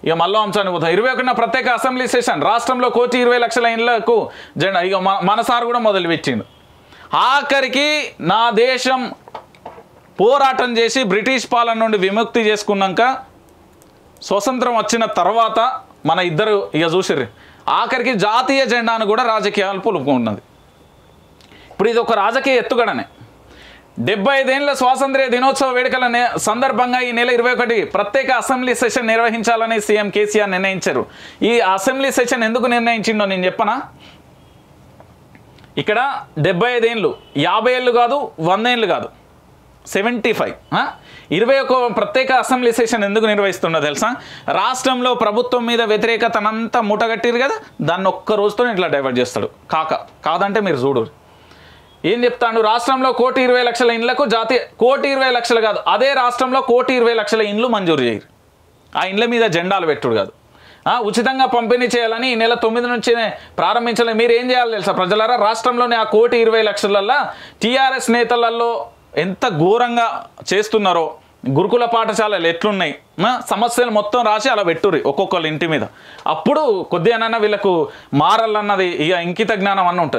ఇక మళ్ళీ అంశానికి పోతాం ఇరవై ఒకటిన ప్రత్యేక అసెంబ్లీ సెషన్ రాష్ట్రంలో కోటి ఇరవై లక్షల ఇండ్లకు జెండా ఇక మన మన సార్ కూడా మొదలుపెట్టిండు ఆఖరికి నా దేశం పోరాటం చేసి బ్రిటిష్ పాలన నుండి విముక్తి చేసుకున్నాక స్వతంత్రం వచ్చిన తర్వాత మన ఇద్దరు ఇక చూసిర్రి ఆఖరికి జాతీయ జెండాను కూడా రాజకీయాలు పులుపుకున్నది ఇప్పుడు ఇది ఒక రాజకీయ ఎత్తుగడనే డెబ్బై ఐదేళ్ల స్వాతంత్ర్య దినోత్సవ వేడుకల నే- సందర్భంగా ఈ నెల ఇరవై ఒకటి ప్రత్యేక అసెంబ్లీ సెషన్ నిర్వహించాలని సీఎం కేసీఆర్ నిర్ణయించారు ఈ అసెంబ్లీ సెషన్ ఎందుకు నిర్ణయించిండో నేను చెప్పనా ఇక్కడ డెబ్బై ఐదేళ్ళు యాభై ఏళ్ళు కాదు వంద ఏళ్ళు కాదు సెవెంటీ ఫైవ్ ఇరవై ఒక ప్రత్యేక అసెంబ్లీ సెషన్ ఎందుకు నిర్వహిస్తుండో తెలుసా రాష్ట్రంలో ప్రభుత్వం మీద వ్యతిరేకతనంతా మూటగట్టిరు కదా దాన్ని ఒక్క రోజుతో ఇట్లా డైవర్ట్ చేస్తాడు కాక కాదంటే మీరు చూడు ఏం చెప్తాడు రాష్ట్రంలో కోటి ఇరవై లక్షల ఇండ్లకు జాతీయ కోటి ఇరవై లక్షలు కాదు అదే రాష్ట్రంలో కోటి ఇరవై లక్షల ఇండ్లు మంజూరు చేయరు ఆ ఇండ్ల మీద జెండాలు పెట్టుడు కాదు ఆ, ఉచితంగా పంపిణీ చేయాలని ఈ నెల తొమ్మిది నుంచి ప్రారంభించాలని మీరు ఏం చేయాలి తెలుసా ప్రజలారా రాష్ట్రంలోని ఆ కోటి ఇరవై లక్షలల్లో టీఆర్ఎస్ నేతలలో ఎంత ఘోరంగా చేస్తున్నారో గురుకుల పాఠశాలలు ఎట్లున్నాయి ఆ, సమస్యలు మొత్తం రాసి అలా పెట్టుర్రి ఒక్కొక్కళ్ళ ఇంటి మీద అప్పుడు కొద్దిగానన్నా వీళ్ళకు మారాలన్నది ఇక ఇంకిత జ్ఞానం అన్న ఉంటుంది